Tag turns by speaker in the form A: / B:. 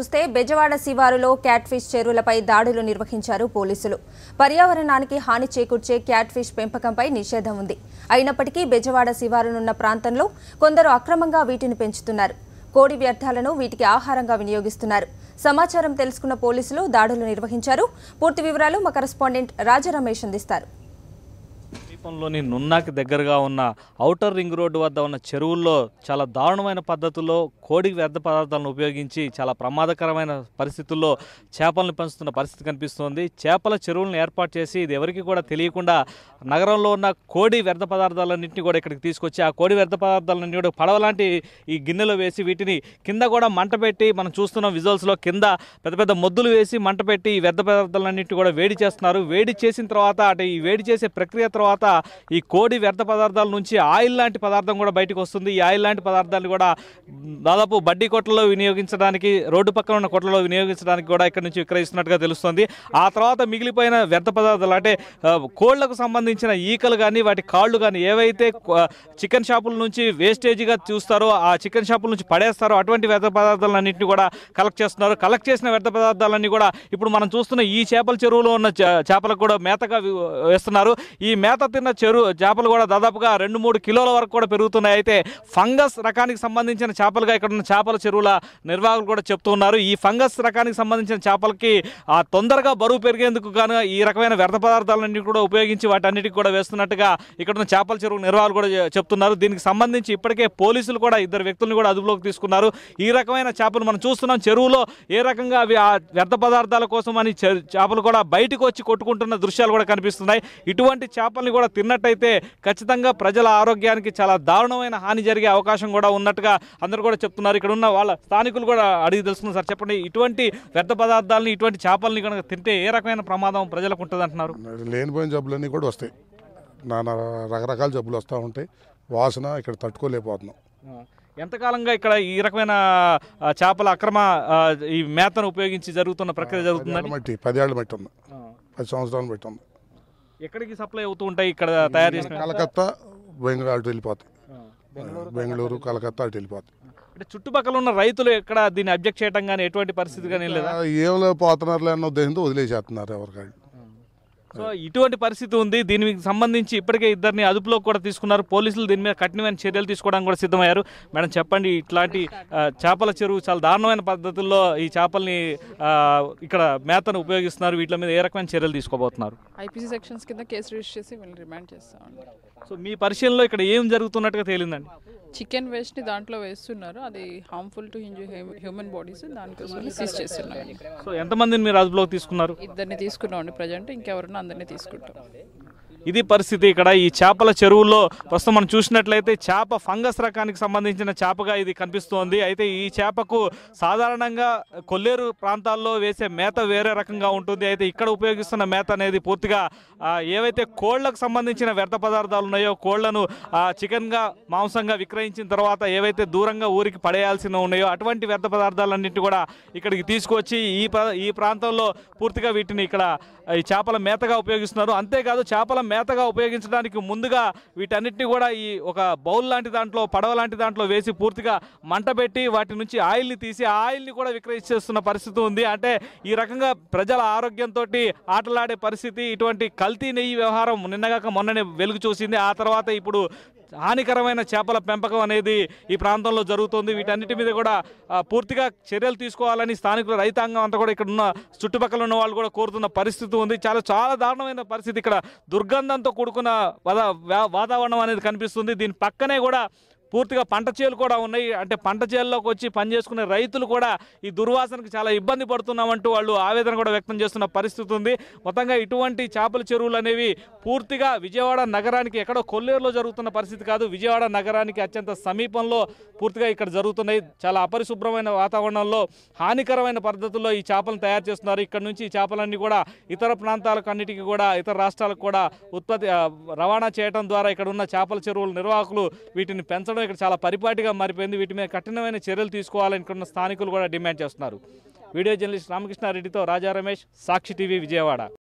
A: చూస్తే బెజవాడ శివారులో cat fish చెరువులపై దాడులు నిర్వహించారు పోలీసులు పర్యావరణానికి హాని చేకూర్చే క్యాట్ ఫిష్ పెంపకంపై నిషేధం ఉంది అయినప్పటికీ బెజవాడ శివారునున్న ప్రాంతంలో కొందరు అక్రమంగా వీటిని పెంచుతున్నారు కోడి వ్యర్థాలను వీటికి ఆహారంగా వినియోగిస్తున్నారు సమాచారం తెలుసుకున్న పోలీసులు దాడులు నిర్వహించారు పూర్తి వివరాలు మా కరెస్పాండెంట్ రాజరమేష్ అందిస్తారు
B: సమీపంలోని నున్నాకి దగ్గరగా ఉన్న ఔటర్ రింగ్ రోడ్డు వద్ద ఉన్న చెరువుల్లో చాలా దారుణమైన పద్ధతుల్లో కోడి వ్యర్థ పదార్థాలను ఉపయోగించి చాలా ప్రమాదకరమైన పరిస్థితుల్లో చేపలను పెంచుతున్న పరిస్థితి కనిపిస్తోంది చేపల చెరువులను ఏర్పాటు చేసి ఇది ఎవరికి కూడా తెలియకుండా నగరంలో ఉన్న కోడి వ్యర్థ పదార్థాలన్నింటినీ కూడా ఇక్కడికి తీసుకొచ్చి ఆ కోడి వ్యర్థ పదార్థాలన్నింటినీ కూడా పడవలాంటి ఈ గిన్నెలో వేసి వీటిని కింద కూడా మంట పెట్టి మనం చూస్తున్న విజువల్స్లో కింద పెద్ద పెద్ద మొద్దులు వేసి మంట పెట్టి ఈ వ్యర్థ పదార్థాలన్నింటినీ కూడా వేడి చేస్తున్నారు వేడి చేసిన తర్వాత అంటే ఈ వేడి చేసే ప్రక్రియ తర్వాత ఈ కోడి వ్యర్థ పదార్థాల నుంచి ఆయిల్ లాంటి పదార్థం కూడా బయటకు వస్తుంది ఈ ఆయిల్ లాంటి పదార్థాలు కూడా దాదాపు బడ్డీ కొట్లలో వినియోగించడానికి రోడ్డు పక్కన ఉన్న కొట్లలో వినియోగించడానికి కూడా ఇక్కడ నుంచి విక్రయిస్తున్నట్టుగా తెలుస్తుంది ఆ తర్వాత మిగిలిపోయిన వ్యర్థ పదార్థాలు అంటే ఆ, కోళ్లకు సంబంధించిన ఈకలు కానీ వాటి కాళ్ళు కానీ ఏవైతే కొ- చికెన్ షాపుల నుంచి వేస్టేజ్గా చూస్తారో ఆ చికెన్ షాపుల నుంచి పడేస్తారో అటువంటి వ్యర్థ పదార్థాలన్నింటినీ కూడా కలెక్ట్ చేస్తున్నారు కలెక్ట్ చేసిన వ్యర్థ పదార్థాలన్నీ కూడా ఇప్పుడు మనం చూస్తున్న ఈ చేపల చెరువులో ఉన్న చే- చేపలకు కూడా మేతగా వి- వేస్తున్నారు ఈ మేత తిన్న చెరువు చేపలు కూడా దాదాపుగా రెండు మూడు కిలోల వరకు కూడా పెరుగుతున్నాయి అయితే ఫంగస్ రకానికి సంబంధించిన చేపలుగా ఇక్కడ ఉన్న చేపల చెరువుల నిర్వాహకులు కూడా చెప్తున్నారు ఈ ఫంగస్ రకానికి సంబంధించిన చేపలకి ఆ తొందరగా బరువు పెరిగేందుకు గాను ఈ రకమైన వ్యర్థ పదార్థాలన్నింటినీ కూడా ఉపయోగించి వాటన్నిటికి కూడా వేస్తున్నట్టుగా ఇక్కడ ఉన్న చేపల చెరువు నిర్వాహకులు కూడా చె- చెప్తున్నారు దీనికి సంబంధించి ఇప్పటికే పోలీసులు కూడా ఇద్దరు వ్యక్తులను కూడా అదుపులోకి తీసుకున్నారు ఈ రకమైన చేపలు మనం చూస్తున్నాం చెరువులో ఏ రకంగా అవి ఆ వ్యర్థ పదార్థాల కోసం అని చె- చేపలు కూడా బయటకు వచ్చి కొట్టుకుంటున్న దృశ్యాలు కూడా కనిపిస్తున్నాయి ఇటువంటి చేపల్ని కూడా తిన్నట్టయితే ఖచ్చితంగా ప్రజల ఆరోగ్యానికి చాలా దారుణమైన హాని జరిగే అవకాశం కూడా ఉన్నట్టుగా అందరూ కూడా చెప్తున్నారు ఇక్కడ ఉన్న వాళ్ళ స్థానికులు కూడా అడిగి తెలుస్తున్నారు సార్ చెప్పండి ఇటువంటి వ్యర్థ పదార్థాలని ఇటువంటి చేపల్ని కనుక తింటే ఏ రకమైన ప్రమాదం ప్రజలకు ఉంటుంది అంటున్నారు
C: లేనిపోయిన జబ్బులన్నీ కూడా వస్తాయి నానా రకరకాల జబ్బులు వస్తూ ఉంటాయి వాసన ఇక్కడ తట్టుకోలేకపోతున్నాం
B: ఎంతకాలంగా ఇక్కడ ఈ రకమైన ఆ, చేపల అక్రమ ఆ, ఈ మేతను ఉపయోగించి జరుగుతున్న ప్రక్రియ జరుగుతుందని
C: పదేళ్ల మట్టి పదేళ్ల మట్టి ఉంది పది సంవత్సరాల మట్టి ఉంది
B: ఎక్కడికి సప్లై అవుతూ ఉంటాయి ఇక్కడ తయారు చేసిన
C: కలకత్తా బెంగళూరు అటు వెళ్ళిపోతాయి బెంగళూరు కలకత్తా అటు వెళ్ళిపోతాయి
B: అంటే చుట్టుపక్కల ఉన్న రైతులు ఎక్కడ దీన్ని అబ్జెక్ట్ చేయడం కానీ ఎటువంటి పరిస్థితి కానీ లేదా
C: ఏమో పోతున్నారులే అన్న ఉద్దేశంతో వదిలేసేస్తున్నారు ఎవరికాళ్ళు
B: సో ఇటువంటి పరిస్థితి ఉంది దీనికి సంబంధించి ఇప్పటికే ఇద్దరిని అదుపులోకి కూడా తీసుకున్నారు పోలీసులు దీని మీద కఠినమైన చర్యలు తీసుకోవడానికి కూడా సిద్ధమయ్యారు మేడం చెప్పండి ఇట్లాంటి ఆ, చేపల చెరువు చాలా దారుణమైన పద్ధతుల్లో ఈ చేపల్ని ఆ, ఇక్కడ మేతను ఉపయోగిస్తున్నారు వీటి మీద ఏ రకమైన చర్యలు తీసుకోబోతున్నారు
D: ఐపీసీ సెక్షన్స్ కింద కేసు రిజిస్టర్ చేసి వీళ్ళని రిమాండ్ చేస్తామండి
B: సో మీ పరిశీలనలో ఇక్కడ ఏం జరుగుతున్నట్టుగా తేలిందండి
D: చికెన్ వేస్ట్ని దాంట్లో వేస్తున్నారు అది హార్మ్ఫుల్ టు హ్యూమన్ బాడీస్ దానికోసం సీజ్ చేస్తున్నాం
B: సో ఎంతమందిని మీరు అదుపులోకి తీసుకున్నారు
D: ఇద్దరిని తీసుకున్నామండి ప్రజెంట్ ఇంకెవరన్నా అందరినీ తీసుకుంటాం
B: ఇది పరిస్థితి ఇక్కడ ఈ చేపల చెరువుల్లో ప్రస్తుతం మనం చూసినట్లయితే చేప ఫంగస్ రకానికి సంబంధించిన చేపగా ఇది కనిపిస్తోంది అయితే ఈ చేపకు సాధారణంగా కొల్లేరు ప్రాంతాల్లో వేసే మేత వేరే రకంగా ఉంటుంది అయితే ఇక్కడ ఉపయోగిస్తున్న మేత అనేది పూర్తిగా ఆ, ఏవైతే కోళ్లకు సంబంధించిన వ్యర్థ పదార్థాలు ఉన్నాయో కోళ్లను ఆ, చికెన్గా మాంసంగా విక్రయించిన తర్వాత ఏవైతే దూరంగా ఊరికి పడేయాల్సిన ఉన్నాయో అటువంటి వ్యర్థ పదార్థాలన్నింటినీ కూడా ఇక్కడికి తీసుకొచ్చి ఈ ప్ర- ఈ ప్రాంతంలో పూర్తిగా వీటిని ఇక్కడ ఈ చేపల మేతగా ఉపయోగిస్తున్నారు అంతేకాదు చేపల మేతగా ఉపయోగించడానికి ముందుగా వీటన్నిటిని కూడా ఈ ఒక బౌల్ లాంటి దాంట్లో పడవ లాంటి దాంట్లో వేసి పూర్తిగా మంట పెట్టి వాటి నుంచి ఆయిల్ని తీసి ఆ ఆయిల్ని కూడా విక్రయిస్తున్న పరిస్థితి ఉంది అంటే ఈ రకంగా ప్రజల ఆరోగ్యంతో ఆటలాడే పరిస్థితి ఇటువంటి కల్తీ నెయ్యి వ్యవహారం నిన్నగాక మొన్ననే వెలుగు చూసింది ఆ తర్వాత ఇప్పుడు హానికరమైన చేపల పెంపకం అనేది ఈ ప్రాంతంలో జరుగుతుంది వీటన్నిటి మీద కూడా ఆ, పూర్తిగా చర్యలు తీసుకోవాలని స్థానికుల రైతాంగం అంతా కూడా ఇక్కడ ఉన్న చుట్టుపక్కల ఉన్న వాళ్ళు కూడా కోరుతున్న పరిస్థితి ఉంది చాలా చాలా దారుణమైన పరిస్థితి ఇక్కడ దుర్గంధంతో కూడుకున్న వద- వా- వాతావరణం అనేది కనిపిస్తుంది దీని పక్కనే కూడా పూర్తిగా పంట చేలు కూడా ఉన్నాయి అంటే పంట చేల్లోకి వచ్చి పనిచేసుకునే రైతులు కూడా ఈ దుర్వాసనకు చాలా ఇబ్బంది పడుతున్నామంటూ వాళ్ళు ఆవేదన కూడా వ్యక్తం చేస్తున్న పరిస్థితి ఉంది మొత్తంగా ఇటువంటి చేపల చెరువులు అనేవి పూర్తిగా విజయవాడ నగరానికి ఎక్కడో కొల్లేరులో జరుగుతున్న పరిస్థితి కాదు విజయవాడ నగరానికి అత్యంత సమీపంలో పూర్తిగా ఇక్కడ జరుగుతున్నాయి చాలా అపరిశుభ్రమైన వాతావరణంలో హానికరమైన పద్ధతుల్లో ఈ చేపలను తయారు చేస్తున్నారు ఇక్కడ నుంచి ఈ చేపలన్నీ కూడా ఇతర ప్రాంతాలకు అన్నిటికీ కూడా ఇతర రాష్ట్రాలకు కూడా ఉత్పత్తి ఆ, రవాణా చేయడం ద్వారా ఇక్కడ ఉన్న చేపల చెరువుల నిర్వాహకులు వీటిని పెంచడం ఇక్కడ చాలా పరిపాటిగా మారిపోయింది వీటి మీద కఠినమైన చర్యలు తీసుకోవాలని ఇక్కడ ఉన్న స్థానికులు కూడా డిమాండ్ చేస్తున్నారు వీడియో జర్నలిస్ట్ రామకృష్ణారెడ్డితో రాజా రమేష్ సాక్షి టీవీ విజయవాడ